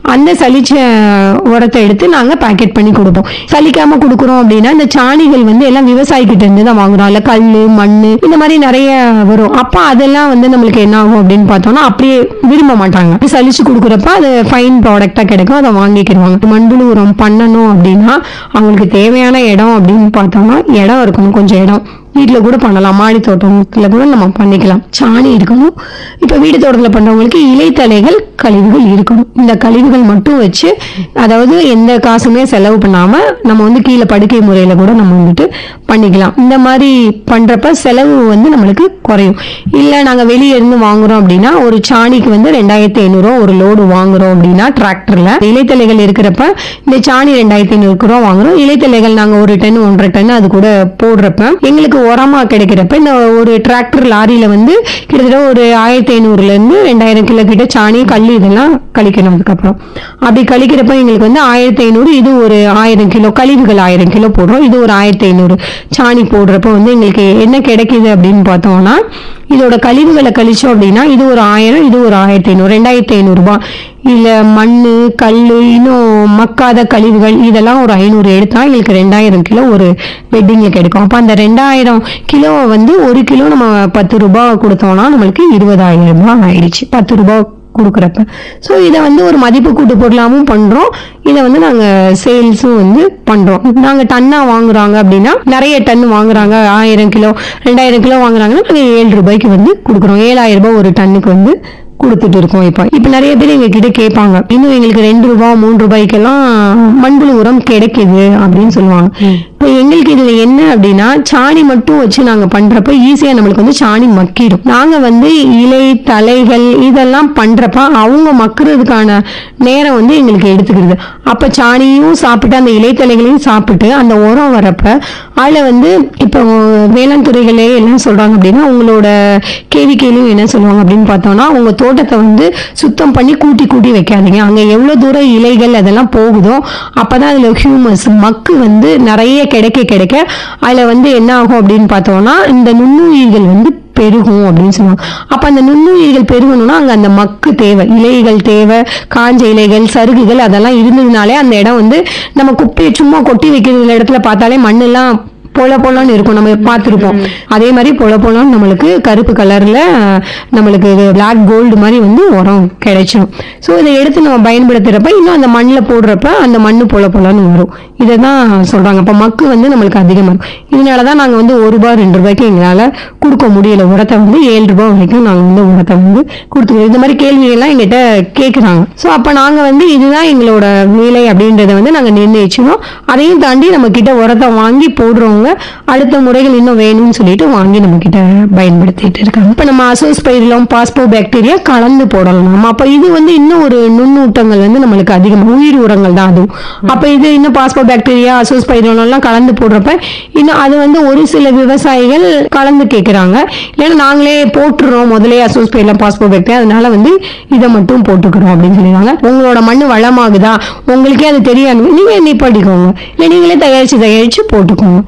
அந்த சலிச்ச உரத்தை எடுத்து நாங்க பேக்கெட் பண்ணி கொடுப்போம் சலிக்காம கொடுக்குறோம் அப்படின்னா இந்த சாணிகள் வந்து எல்லாம் விவசாயிகிட்ட இருந்து தான் வாங்குறோம் இல்ல கல்லு மண்ணு இந்த மாதிரி நிறைய வரும் அப்ப அதெல்லாம் வந்து நம்மளுக்கு என்ன ஆகும் அப்படின்னு பார்த்தோம்னா அப்படியே விரும்ப மாட்டாங்க சலிச்சு கொடுக்குறப்ப அது ஃபைன் ப்ராடக்டா கிடைக்கும் அதை வாங்கிக்கிடுவாங்க மண்புழு உரம் பண்ணணும் அப்படின்னா அவங்களுக்கு தேவையான இடம் அப்படின்னு பார்த்தோம்னா இடம் இருக்கணும் கொஞ்சம் இடம் வீட்டில் கூட பண்ணலாம் மாடி தோட்டத்தில் கூட நம்ம பண்ணிக்கலாம் சாணி இருக்கணும் இப்போ வீடு தோட்டத்தில் பண்ணுறவங்களுக்கு இலைத்தலைகள் கழிவுகள் இருக்கணும் இந்த கழிவுகள் மட்டும் வச்சு அதாவது எந்த காசுமே செலவு பண்ணாமல் நம்ம வந்து கீழே படுக்கை முறையில் கூட நம்ம வந்துட்டு பண்ணிக்கலாம் இந்த மாதிரி பண்ணுறப்ப செலவு வந்து நம்மளுக்கு குறையும் இல்லை நாங்கள் வெளியே இருந்து வாங்குறோம் அப்படின்னா ஒரு சாணிக்கு வந்து ரெண்டாயிரத்தி ஐநூறுரூவா ஒரு லோடு வாங்குறோம் அப்படின்னா டிராக்டரில் இலைத்தலைகள் இருக்கிறப்ப இந்த சாணி ரெண்டாயிரத்தி ஐநூறு ரூபா வாங்குறோம் இலைத்தலைகள் நாங்கள் ஒரு டன் ஒன்றரை டன் அது கூட போடுறப்ப எங்களுக்கு உரமா கிடைக்கிறப்ப இந்த ஒரு டிராக்டர் லாரியில வந்து கிட்டத்தட்ட ஒரு ஆயிரத்தி ஐநூறுல இருந்து ரெண்டாயிரம் கிலோ கிட்ட சாணி கல் இதெல்லாம் கழிக்கணும் அதுக்கப்புறம் அப்படி கழிக்கிறப்ப எங்களுக்கு வந்து ஆயிரத்தி ஐநூறு இது ஒரு ஆயிரம் கிலோ கழிவுகள் ஆயிரம் கிலோ போடுறோம் இது ஒரு ஆயிரத்தி ஐநூறு சாணி போடுறப்ப வந்து எங்களுக்கு என்ன கிடைக்குது அப்படின்னு பார்த்தோம்னா இதோட கழிவுகளை கழிச்சோம் அப்படின்னா இது ஒரு ஆயிரம் இது ஒரு ஆயிரத்தி ஐநூறு ரெண்டாயிரத்தி ஐநூறு ரூபாய் இல்ல மண்ணு கல் இன்னும் மக்காத கழிவுகள் இதெல்லாம் ஒரு ஐநூறு எடுத்தா எங்களுக்கு ரெண்டாயிரம் கிலோ ஒரு வெட்டிங்ல கிடைக்கும் அப்ப அந்த ரெண்டாயிரம் கிலோவை வந்து ஒரு கிலோ நம்ம பத்து ரூபாய் கொடுத்தோம்னா நம்மளுக்கு இருபதாயிரம் ரூபாய் ஆயிடுச்சு பத்து ரூபாய் கொடுக்குறப்ப ஸோ இதை வந்து ஒரு மதிப்பு கூட்டு பொருளாகவும் பண்றோம் இதை வந்து நாங்க சேல்ஸும் வந்து பண்றோம் நாங்க டன்னா வாங்குறாங்க அப்படின்னா நிறைய டன் வாங்குறாங்க ஆயிரம் கிலோ ரெண்டாயிரம் கிலோ வாங்குறாங்கன்னா நாங்க ஏழு ரூபாய்க்கு வந்து கொடுக்குறோம் ஏழாயிரம் ரூபாய் ஒரு டன்னுக்கு வந்து கொடுத்துட்டு இருக்கோம் இப்போ இப்போ நிறைய பேர் எங்க கிட்ட கேட்பாங்க இன்னும் எங்களுக்கு ரெண்டு ரூபாய் மூணு ரூபாய்க்கெல்லாம் மண்புழு உரம் கிடைக்குது அப்படின்னு சொல்லுவாங்க இப்போ எங்களுக்கு இதுல என்ன அப்படின்னா சாணி மட்டும் வச்சு நாங்க பண்றப்ப ஈஸியா நம்மளுக்கு வந்து சாணி மக்கிடும் நாங்க வந்து இலை தலைகள் இதெல்லாம் பண்றப்ப அவங்க மக்குறதுக்கான நேரம் வந்து எங்களுக்கு எடுத்துக்கிறது அப்ப சாணியும் சாப்பிட்டு அந்த இலைத்தலைகளையும் சாப்பிட்டு அந்த உரம் வரப்ப அதுல வந்து இப்போ வேளாண் துறைகளே என்ன சொல்றாங்க அப்படின்னா உங்களோட கேவிக்கையிலும் என்ன சொல்லுவாங்க அப்படின்னு பார்த்தோம்னா உங்க தோட்டத்தை வந்து சுத்தம் பண்ணி கூட்டி கூட்டி வைக்காதீங்க அங்க எவ்வளவு தூரம் இலைகள் அதெல்லாம் போகுதோ அப்பதான் அதுல ஹியூமஸ் மக்கு வந்து நிறைய கிடைக்க கிடைக்க அதுல வந்து என்ன ஆகும் அப்படின்னு பார்த்தோம்னா இந்த நுண்ணுயிர்கள் வந்து பெருகும் அப்படின்னு சொல்லுவாங்க அப்ப அந்த நுண்ணுயிர்கள் பெருகணும்னா அங்க அந்த மக்கு தேவை இலைகள் தேவை காஞ்ச இலைகள் சருகுகள் அதெல்லாம் இருந்ததுனாலே அந்த இடம் வந்து நம்ம குப்பையை சும்மா கொட்டி வைக்கிற இடத்துல பார்த்தாலே மண்ணெல்லாம் பொல பொலன்னு இருக்கும் நம்ம பார்த்துருப்போம் அதே மாதிரி பொல பொலன்னு நம்மளுக்கு கருப்பு கலர்ல நம்மளுக்கு பிளாக் கோல்டு மாதிரி வந்து உரம் கிடைச்சிடும் ஸோ இதை எடுத்து நம்ம பயன்படுத்துறப்ப இன்னும் அந்த மண்ணில் போடுறப்ப அந்த மண்ணு பொல பொலன்னு வரும் இதை தான் சொல்றாங்க அப்போ மக்கு வந்து நம்மளுக்கு அதிகமாக இருக்கும் இதனால தான் நாங்கள் வந்து ஒரு ரூபாய் ரெண்டு ரூபாய்க்கு எங்களால் கொடுக்க முடியல உரத்தை வந்து ஏழு ரூபாய் வரைக்கும் நாங்கள் வந்து உரத்தை வந்து கொடுத்துருவோம் இந்த மாதிரி கேள்விகள்லாம் எங்கிட்ட கேட்குறாங்க ஸோ அப்போ நாங்கள் வந்து இதுதான் எங்களோட வேலை அப்படின்றத வந்து நாங்கள் நிர்ணயிச்சினோம் அதையும் தாண்டி நம்ம கிட்ட உரத்தை வாங்கி போடுறவங்க அடுத்த முறைகள் இன்னும் வேணும்னு சொல்லிட்டு வாங்கி நம்ம கிட்ட பயன்படுத்திட்டு இருக்காங்க இப்போ நம்ம அசோஸ் பயிரிலும் பாஸ்போ பாக்டீரியா கலந்து போடலாம் நம்ம அப்போ இது வந்து இன்னும் ஒரு நுண்ணூட்டங்கள் வந்து நம்மளுக்கு அதிகமாக உயிர் உரங்கள் தான் அதுவும் அப்போ இது இன்னும் பாஸ்போ பாக்டீரியா அசோஸ் பயிரிலாம் கலந்து போடுறப்ப இன்னும் அது வந்து ஒரு சில விவசாயிகள் கலந்து கேட்குறாங்க இல்லைன்னா நாங்களே போட்டுறோம் முதலே அசோஸ் பயிரெலாம் பாஸ்போ பாக்டீரியா அதனால வந்து இதை மட்டும் போட்டுக்கிறோம் அப்படின்னு சொல்லிடுவாங்க உங்களோட மண்ணு வளமாகுதா உங்களுக்கே அது தெரியாது நீங்க நிப்பாட்டிக்கோங்க இல்லை நீங்களே தயாரிச்சு தயாரிச்சு போட்டுக்கோங்க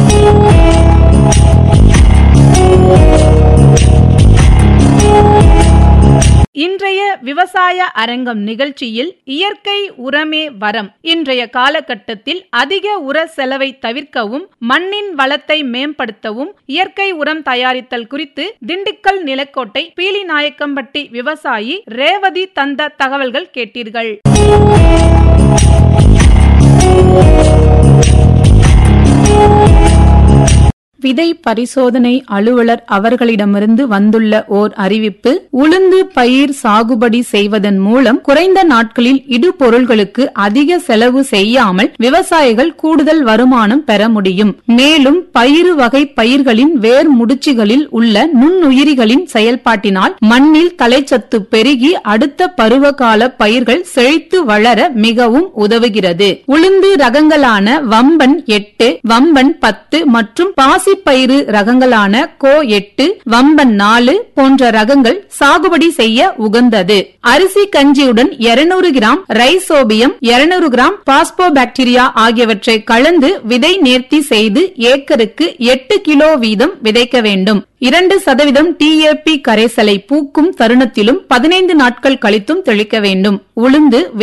இன்றைய விவசாய அரங்கம் நிகழ்ச்சியில் இயற்கை உரமே வரம் இன்றைய காலகட்டத்தில் அதிக உர செலவை தவிர்க்கவும் மண்ணின் வளத்தை மேம்படுத்தவும் இயற்கை உரம் தயாரித்தல் குறித்து திண்டுக்கல் நிலக்கோட்டை பீலிநாயக்கம்பட்டி விவசாயி ரேவதி தந்த தகவல்கள் கேட்டீர்கள் விதை பரிசோதனை அலுவலர் அவர்களிடமிருந்து வந்துள்ள ஓர் அறிவிப்பு உளுந்து பயிர் சாகுபடி செய்வதன் மூலம் குறைந்த நாட்களில் இடுபொருள்களுக்கு அதிக செலவு செய்யாமல் விவசாயிகள் கூடுதல் வருமானம் பெற முடியும் மேலும் பயிறு வகை பயிர்களின் வேர் முடிச்சுகளில் உள்ள நுண்ணுயிரிகளின் செயல்பாட்டினால் மண்ணில் தலைச்சத்து பெருகி அடுத்த பருவகால பயிர்கள் செழித்து வளர மிகவும் உதவுகிறது உளுந்து ரகங்களான வம்பன் எட்டு வம்பன் பத்து மற்றும் பாசி பயிறு ரகங்களான கோ எட்டு வம்பன் நாலு போன்ற ரகங்கள் சாகுபடி செய்ய உகந்தது அரிசி கஞ்சியுடன் 200 gram rhizobium 200 gram phospho bacteria ஆகியவற்றை கலந்து விதை நேர்த்தி செய்து ஏக்கருக்கு எட்டு கிலோ வீதம் விதைக்க வேண்டும் இரண்டு சதவீதம் டிஏபி கரைசலை பூக்கும் தருணத்திலும் பதினைந்து நாட்கள் கழித்தும் தெளிக்க வேண்டும் உளுந்து